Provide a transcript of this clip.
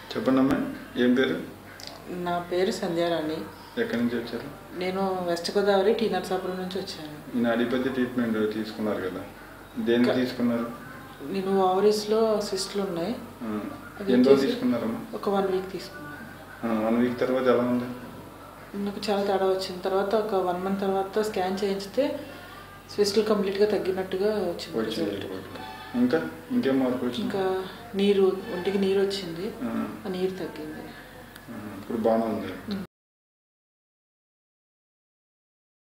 చెప్పండి అమ్మా ఏం పేరు నా పేరు సంధ్యారాణి ఎక్కడి నుంచి వచ్చారు నేను వెస్ట్ గోదావరి టీ నరసాపురం నుంచి వచ్చాను ఈ నాడీపతి ట్రీట్మెంట్ తీసుకున్నారు కదా దేనికి తీసుకున్నారు నేను ఓవరీస్లో సిస్ట్లు ఉన్నాయి ఆ, అది ఎన్ని రోజులు వచ్చేసి- తీసుకున్నారమ్మా ఒక వన్ వీక్ తీసుకున్నాను వన్ వీక్ తర్వాత ఎలా ఉంది నాకు చాలా తేడా వచ్చిన తర్వాత ఒక వన్ మంత్ తర్వాత స్కాన్ చేయించితే స్విస్ట్లు కంప్లీట్గా తగ్గినట్టుగా వచ్చింది వచ్చింది రిజల్ట్ ఇంకా ఇంకేం మార్పు వచ్చింది ఇంకా నీరు ఒంటికి నీరు వచ్చింది ఆ, ఆ నీరు తగ్గింది ఆ, ఇప్పుడు బాగానే ఉంది ఉమ్.